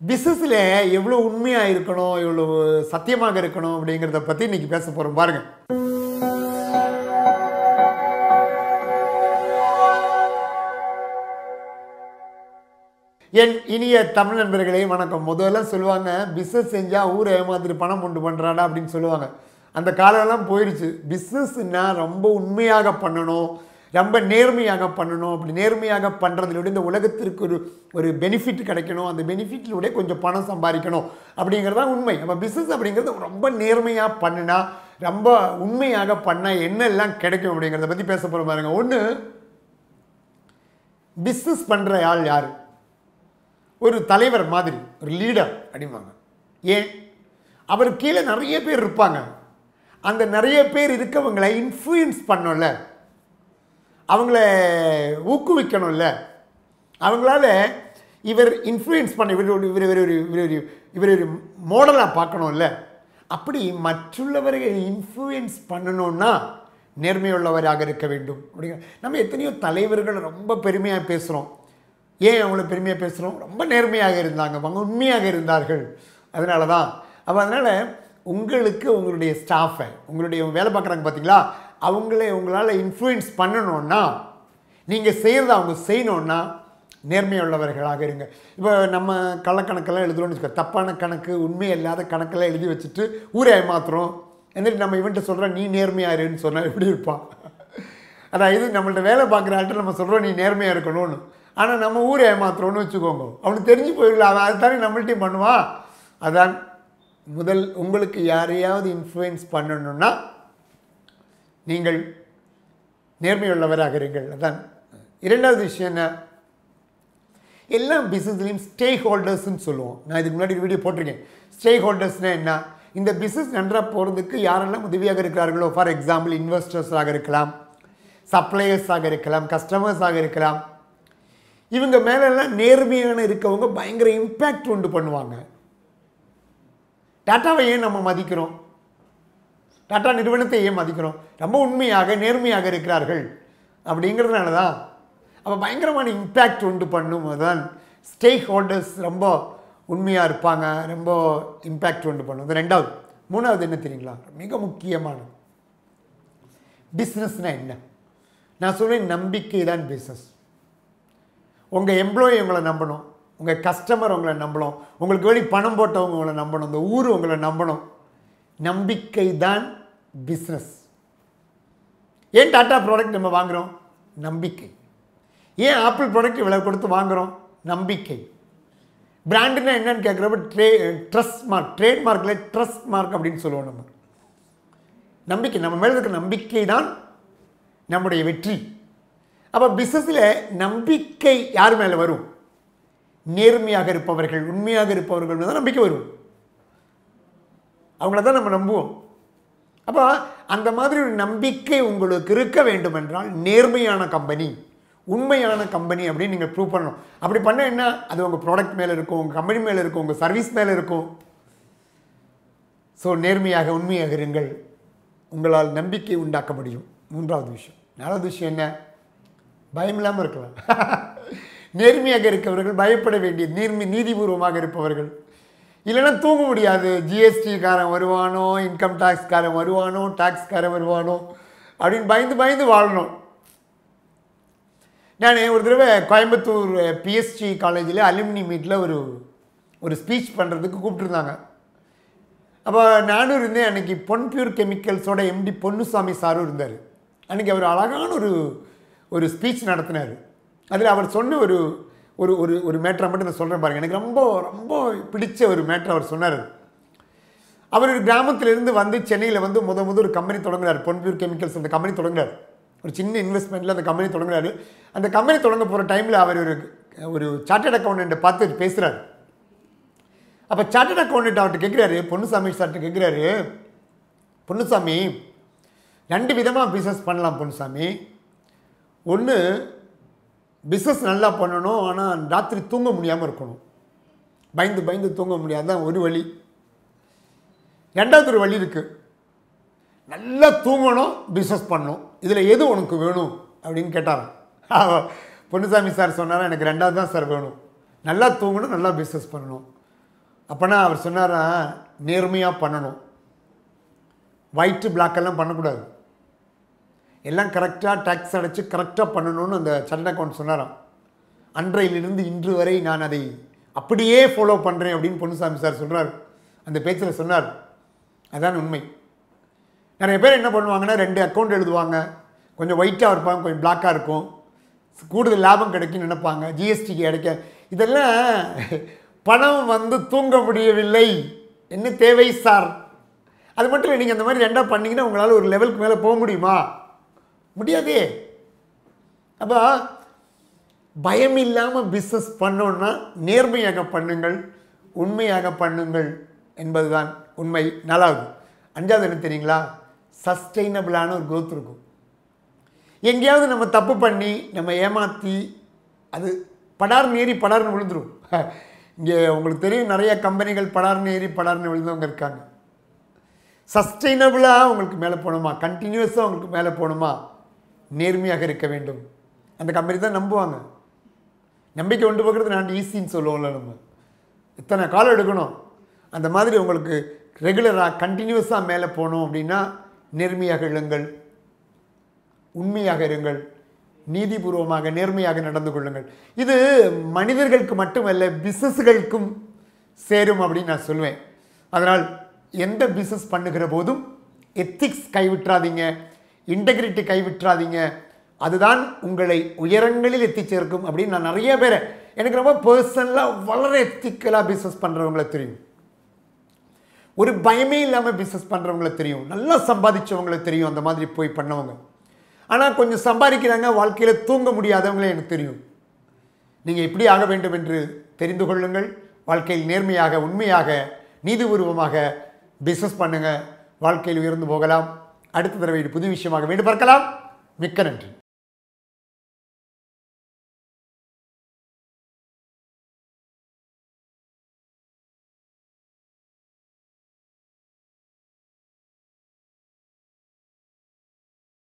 பிஸ்னஸில் எவ்வளோ உண்மையாக இருக்கணும் எவ்வளோ சத்தியமாக இருக்கணும் அப்படிங்கிறத பற்றி இன்னைக்கு பேச போகிறோம் பாருங்கள் என் இனிய தமிழ் நண்பர்களே வணக்கம் முதல்ல சொல்லுவாங்க பிஸ்னஸ் செஞ்சால் ஊரை ஏமாத்திட்டு பணம் உண்டு பண்ணுறாடா அப்படின்னு சொல்லுவாங்க அந்த காலம்லாம் போயிடுச்சு பிஸ்னஸ்னா ரொம்ப உண்மையாக பண்ணணும் ரொம்ப நேர்மையாக பண்ணணும் அப்படி நேர்மையாக பண்ணுறதுலோட இந்த உலகத்திற்கு ஒரு ஒரு பெனிஃபிட் கிடைக்கணும் அந்த பெனிஃபிட்லோட கொஞ்சம் பணம் சம்பாதிக்கணும் அப்படிங்கிறது தான் உண்மை நம்ம பிஸ்னஸ் அப்படிங்கிறது ரொம்ப நேர்மையாக பண்ணினா ரொம்ப உண்மையாக பண்ணால் என்னெல்லாம் கிடைக்கும் அப்படிங்கிறத பற்றி பேச போகிற பாருங்க ஒன்று பிஸ்னஸ் பண்ணுற ஆள் யார் ஒரு தலைவர் மாதிரி ஒரு லீடர் அப்படிம்பாங்க ஏன் அவர் கீழே நிறைய பேர் இருப்பாங்க அந்த நிறைய பேர் இருக்கவங்களை இன்ஃப்ளூயன்ஸ் பண்ணோம்ல அவங்கள ஊக்குவிக்கணும்ல அவங்களால இவர் இன்ஃப்ளூயன்ஸ் பண்ண இவர் ஒரு இவர் இவர் ஒரு இவர் ஒரு இவர் ஒரு மாடலாக பார்க்கணும்ல அப்படி மற்றுள்ளவர்கள் இன்ஃப்ளூயன்ஸ் பண்ணணும்னா நேர்மையுள்ளவராக இருக்க வேண்டும் அப்படிங்கிற நம்ம எத்தனையோ தலைவர்கள் ரொம்ப பெருமையாக பேசுகிறோம் ஏன் அவங்கள பெருமையாக பேசுகிறோம் ரொம்ப நேர்மையாக இருந்தாங்க அவங்க உண்மையாக இருந்தார்கள் அதனால தான் அப்போ அதனால் உங்களுக்கு உங்களுடைய ஸ்டாஃபை உங்களுடைய வேலை பார்க்குறாங்க பார்த்தீங்களா அவங்களே உங்களால் இன்ஃப்ளூயன்ஸ் பண்ணணுன்னா நீங்கள் செய்கிறத அவங்க செய்யணுன்னா நேர்மையுள்ளவர்களாக இருங்க இப்போ நம்ம கள்ளக்கணக்கெல்லாம் எழுதுறோம்னு வச்சுக்கோ தப்பான கணக்கு உண்மை இல்லாத கணக்கெல்லாம் எழுதி வச்சுட்டு ஊரை ஏமாத்துறோம் എന്നിട്ട് நம்ம இவன்ட்ட சொல்கிறோம் நீ நேர்மையாக இருன்னு சொன்னால் எப்படி இருப்பான் அதாவது நம்மள்ட்ட வேலை பார்க்குற ஆள்கிட்ட நம்ம சொல்கிறோம் நீ நேர்மையாக இருக்கணும்னு ஆனால் நம்ம ஊரை ஏமாத்துறோன்னு வச்சுக்கோங்க அவனுக்கு தெரிஞ்சு போயிடல அவன் அதுதானே நம்மள்ட்டையும் பண்ணுவான் அதான் முதல் உங்களுக்கு யாரையாவது இன்ஃப்ளூயன்ஸ் பண்ணணும்னா நீங்கள் நேர்மையுள்ளவராக இருங்கள் அதான் இரண்டாவது விஷயம் என்ன எல்லா பிஸ்னஸ்லையும் ஸ்டேக் ஹோல்டர்ஸ்னு சொல்லுவோம் நான் இதுக்கு முன்னாடி ஒரு வீடியோ போட்டிருக்கேன் ஸ்டேக் ஹோல்டர்ஸ்னால் என்ன இந்த பிஸ்னஸ் நன்றாக போகிறதுக்கு யாரெல்லாம் உதவியாக இருக்கிறார்களோ ஃபார் எக்ஸாம்பிள் இன்வெஸ்டர்ஸாக இருக்கலாம் சப்ளையர்ஸாக இருக்கலாம் கஸ்டமர்ஸாக இருக்கலாம் இவங்க மேலெல்லாம் நேர்மையான இருக்கவங்க பயங்கர இம்பேக்ட் உண்டு பண்ணுவாங்க டாட்டாவை ஏன் நம்ம மதிக்கிறோம் டாட்டா நிறுவனத்தை ஏன் மதிக்கிறோம் ரொம்ப உண்மையாக நேர்மையாக இருக்கிறார்கள் அப்படிங்கிறதுனால தான் அப்போ பயங்கரமான இம்பேக்ட் உண்டு பண்ணும் அதுதான் ஸ்டேக் ஹோல்டர்ஸ் ரொம்ப உண்மையாக இருப்பாங்க ரொம்ப இம்பேக்ட் உண்டு பண்ணும் அது ரெண்டாவது மூணாவது என்ன தெரியுங்களா மிக முக்கியமானது பிஸ்னஸ்னால் என்ன நான் சொல்வேன் நம்பிக்கை தான் பிஸ்னஸ் உங்கள் எம்ப்ளாயி உங்களை நம்பணும் உங்கள் கஸ்டமர் உங்களை நம்பணும் உங்களுக்கு வெளி பணம் போட்டவங்க உங்களை நம்பணும் இந்த ஊர் உங்களை நம்பணும் நம்பிக்கை தான் பிஸ்னஸ் ஏன் டாட்டா ப்ராடக்ட் நம்ம வாங்குகிறோம் நம்பிக்கை ஏன் ஆப்பிள் ப்ராடக்ட் இவ்வளோ கொடுத்து வாங்குகிறோம் நம்பிக்கை பிராண்டுனா என்னன்னு கேட்குறப்ப ட்ரே ட்ரஸ்ட் மார்க் ட்ரேட் மார்க்கில் ட்ரஸ்ட் மார்க் அப்படின்னு சொல்லுவோம் நம்ம நம்பிக்கை நம்ம மேலே இருக்க நம்பிக்கை தான் நம்முடைய வெற்றி அப்போ பிஸ்னஸில் நம்பிக்கை யார் மேலே வரும் நேர்மையாக இருப்பவர்கள் உண்மையாக இருப்பவர்கள் மேலே தான் நம்பிக்கை வரும் அவங்கள தான் நம்ம நம்புவோம் அப்போ அந்த மாதிரி ஒரு நம்பிக்கை உங்களுக்கு இருக்க வேண்டும் என்றால் நேர்மையான கம்பெனி உண்மையான கம்பெனி அப்படின்னு நீங்கள் ப்ரூவ் பண்ணணும் அப்படி பண்ண என்ன அது உங்கள் ப்ராடக்ட் மேலே இருக்கும் உங்கள் கம்பெனி மேலே இருக்கும் உங்கள் சர்வீஸ் மேலே இருக்கும் ஸோ நேர்மையாக உண்மையாக இருங்கள் உங்களால் நம்பிக்கை உண்டாக்க முடியும் மூன்றாவது விஷயம் நாலாவது விஷயம் என்ன பயம் இல்லாமல் இருக்கலாம் நேர்மையாக இருக்கவர்கள் பயப்பட வேண்டிய நேர்மை நீதிபூர்வமாக இருப்பவர்கள் இல்லைன்னா தூங்க முடியாது ஜிஎஸ்டிக்காரன் வருவானோ இன்கம் டேக்ஸ்காரன் வருவானோ டேக்ஸ்காரன் வருவானோ அப்படின்னு பயந்து பயந்து வாழணும் நான் ஒரு தடவை கோயம்புத்தூர் பிஎஸ்டி காலேஜில் அலுமினி மீட்டில் ஒரு ஒரு ஸ்பீச் பண்ணுறதுக்கு கூப்பிட்டுருந்தாங்க அப்போ நானும் இருந்தேன் அன்றைக்கி பொன் பியூர் கெமிக்கல்ஸோட எம்டி பொன்னுசாமி சாரும் இருந்தார் அன்றைக்கி அவர் அழகான ஒரு ஒரு ஸ்பீச் நடத்தினார் அதில் அவர் சொன்ன ஒரு ஒரு ஒரு ஒரு மேட்டரை மட்டும் நான் சொல்கிறேன் பாருங்கள் எனக்கு ரொம்ப ரொம்ப பிடிச்ச ஒரு மேட்டர் அவர் சொன்னார் அவர் ஒரு கிராமத்திலிருந்து வந்து சென்னையில் வந்து முத முத ஒரு கம்பெனி தொடங்குறாரு பொன்பியூர் கெமிக்கல்ஸ் அந்த கம்பெனி தொடங்குறாரு ஒரு சின்ன இன்வெஸ்ட்மெண்ட்டில் அந்த கம்பெனி தொடங்குறாரு அந்த கம்பெனி தொடங்க போகிற டைமில் அவர் ஒரு ஒரு சார்ட்டர்ட் அக்கௌண்ட்டை பார்த்து பேசுகிறாரு அப்போ சார்ட்டர்ட் அக்கௌண்ட் அவர்கிட்ட கேட்குறாரு பொன்னுசாமி சார்கிட்ட கேட்குறாரு பொன்னுசாமி ரெண்டு விதமாக பிஸ்னஸ் பண்ணலாம் பொன்னுசாமி ஒன்று பிஸ்னஸ் நல்லா பண்ணணும் ஆனால் ராத்திரி தூங்க முடியாமல் இருக்கணும் பயந்து பயந்து தூங்க முடியாது தான் ஒரு வழி ரெண்டாவது ஒரு வழி இருக்குது நல்லா தூங்கணும் பிஸ்னஸ் பண்ணணும் இதில் எது உனக்கு வேணும் அப்படின்னு கேட்டாராம் பொன்னுசாமி சார் சொன்னாரா எனக்கு ரெண்டாவது தான் சார் வேணும் நல்லா தூங்கணும் நல்லா பிஸ்னஸ் பண்ணணும் அப்போனா அவர் சொன்னாரா நேர்மையாக பண்ணணும் ஒயிட்டு black எல்லாம் பண்ணக்கூடாது எல்லாம் கரெக்டாக டேக்ஸ் அடைச்சு கரெக்டாக பண்ணணும்னு அந்த சரண் அக்கௌண்ட் சொன்னாராம் அன்றையிலிருந்து இன்று வரை நான் அதை அப்படியே ஃபாலோ பண்ணுறேன் அப்படின்னு பொன்னுசாமி சார் சொல்றார் அந்த பேச்சில் சொன்னார் அதான் உண்மை நிறைய பேர் என்ன பண்ணுவாங்கன்னா ரெண்டு அக்கௌண்ட் எழுதுவாங்க கொஞ்சம் ஒயிட்டாக இருப்பாங்க கொஞ்சம் பிளாக்காக இருக்கும் கூடுதல் லாபம் கிடைக்கும்னு நினைப்பாங்க ஜிஎஸ்டிக்கு கிடைக்க இதெல்லாம் பணம் வந்து தூங்க முடியவில்லை என்ன தேவை சார் அது மட்டும் இல்லை நீங்கள் அந்த மாதிரி ரெண்டாக பண்ணீங்கன்னா உங்களால் ஒரு லெவலுக்கு மேலே போக முடியுமா முடியாதே அப்போ பயம் இல்லாமல் பிஸ்னஸ் பண்ணோன்னா நேர்மையாக பண்ணுங்கள் உண்மையாக பண்ணுங்கள் என்பதுதான் உண்மை நாலாவது அஞ்சாவது என்ன தெரியுங்களா சஸ்டைனபிளான ஒரு growth இருக்கும் எங்கேயாவது நம்ம தப்பு பண்ணி நம்ம ஏமாற்றி அது படார்னு ஏறி படார்னு விழுந்துரும் இங்கே உங்களுக்கு தெரியும் நிறைய கம்பெனிகள் படார்னு ஏறி படார்னு விழுந்தவங்க இருக்காங்க சஸ்டைனபிளாக உங்களுக்கு மேலே போகணுமா கண்டினியூஸாக உங்களுக்கு மேலே போகணுமா நேர்மையாக இருக்க வேண்டும் அந்த கம்பெனி தான் நம்புவாங்க நம்பிக்கை கொண்டு போகிறது நான் ஈஸின்னு சொல்லுவோம்ல நம்ம இத்தனை காலம் எடுக்கணும் அந்த மாதிரி உங்களுக்கு ரெகுலராக கண்டினியூஸாக மேலே போகணும் அப்படின்னா நேர்மையாக இருங்கள் உண்மையாக இருங்கள் நீதிபூர்வமாக நேர்மையாக நடந்து கொள்ளுங்கள் இது மனிதர்களுக்கு மட்டுமல்ல பிஸ்னஸ்களுக்கும் சேரும் அப்படின்னு நான் சொல்லுவேன் அதனால் எந்த பிஸ்னஸ் பண்ணுகிற போதும் எத்திக்ஸ் கைவிட்றாதீங்க இன்டெகிரிட்டி கைவிட்றாதீங்க அதுதான் உங்களை உயரங்களில் எத்தி சேர்க்கும் அப்படின்னு நான் நிறைய பேரை எனக்கு ரொம்ப பர்சனலாக வளர எத்திக்கலாக பிஸ்னஸ் பண்ணுறவங்கள தெரியும் ஒரு பயமே இல்லாமல் பிஸ்னஸ் பண்ணுறவங்கள தெரியும் நல்லா சம்பாதிச்சவங்கள தெரியும் அந்த மாதிரி போய் பண்ணவங்க ஆனால் கொஞ்சம் சம்பாதிக்கிறாங்க வாழ்க்கையில் தூங்க முடியாதவங்களே எனக்கு தெரியும் நீங்கள் எப்படி ஆக வேண்டும் என்று தெரிந்து கொள்ளுங்கள் வாழ்க்கையில் நேர்மையாக உண்மையாக நீதிபூர்வமாக பிஸ்னஸ் பண்ணுங்கள் வாழ்க்கையில் உயர்ந்து போகலாம் அடுத்த தடவை இது புது விஷயமாக மீண்டும் பார்க்கலாம் மிக்க நன்றி